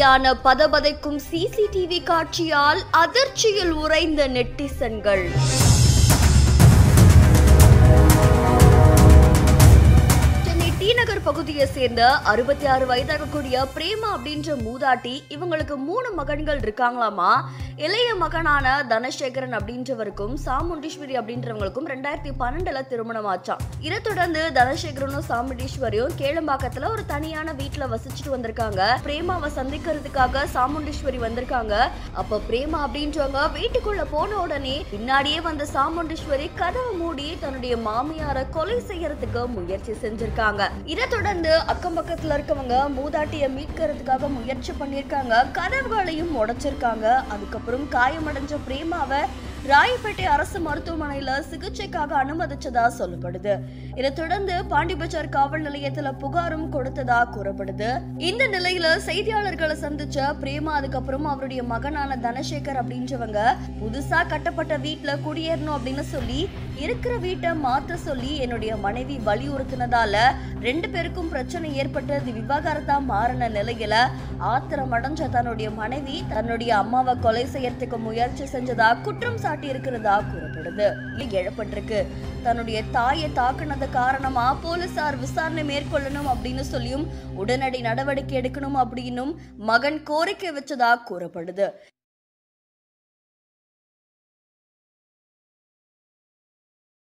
வெளியான பதபதைக்கும் சிசிடிவி காட்சியால் அதிர்ச்சியில் உறைந்த நெட்டிசன்கள் சென்னை டி நகர் பகுதியை சேர்ந்த அறுபத்தி ஆறு வயதாகக்கூடிய பிரேமா அப்படின்ற மூதாட்டி இவங்களுக்கு மூணு மகன்கள் இருக்காங்களாமா இளைய மகனான தனசேகரன் அப்படின்றவருக்கும் சாமுண்டீஸ்வரி அப்படின்றவங்களுக்கும் ரெண்டாயிரத்தி பன்னெண்டுல திருமணம் ஆச்சாம் இதை தொடர்ந்து தனசேகரனும் சாமுண்டீஸ்வரியும் கேளம்பாக்கத்துல ஒரு தனியான வீட்டுல வசிச்சுட்டு வந்திருக்காங்க பிரேமாவை சந்திக்கிறதுக்காக சாமுண்டீஸ்வரி வந்திருக்காங்க அப்ப பிரேமா அப்படின்றவங்க வீட்டுக்குள்ள போன உடனே பின்னாடியே வந்த சாமுண்டீஸ்வரி கதவை மூடி தன்னுடைய மாமியாரை கொலை செய்யறதுக்கு முயற்சி செஞ்சிருக்காங்க இதை தொடர்ந்து அக்கம் பக்கத்துல இருக்கவங்க மூதாட்டிய மீட்கிறதுக்காக முயற்சி பண்ணிருக்காங்க கதவுகளையும் உடைச்சிருக்காங்க அதுக்கப்புறம் காயமடைஞ்ச பிரேமாவை ராயப்பேட்டை அரசு மருத்துவமனையில சிகிச்சைக்காக அனுமதிச்சதா சொல்லப்படுது இதை தொடர்ந்து பாண்டிபஜார் காவல் நிலையத்துல புகாரும் கொடுத்ததா கூறப்படுது இந்த நிலையில செய்தியாளர்களை சந்திச்ச பிரேமா அதுக்கப்புறம் அவருடைய மகனான தனசேகர் அப்படின்றவங்க புதுசா கட்டப்பட்ட வீட்டுல குடியேறணும் அப்படின்னு சொல்லி இருக்கிற வீட்டை மாத்த சொல்லி என்னுடைய மனைவி வலியுறுத்தினதால ரெண்டு பேருக்கும் பிரச்சனை ஏற்பட்டு அது விவாகரத்தா மாறின நிலையில ஆத்திரம் அடைஞ்ச தன்னுடைய மனைவி தன்னுடைய அம்மாவை கொலை செய்யறதுக்கு முயற்சி செஞ்சதா குற்றம் சாட்டி இருக்கிறதா கூறப்படுது இது எழப்பட்டிருக்கு தன்னுடைய தாயை தாக்குனது காரணமா போலீசார் விசாரணை மேற்கொள்ளணும் அப்படின்னு சொல்லியும் உடனடி நடவடிக்கை எடுக்கணும் அப்படின்னும் மகன் கோரிக்கை வச்சதா கூறப்படுது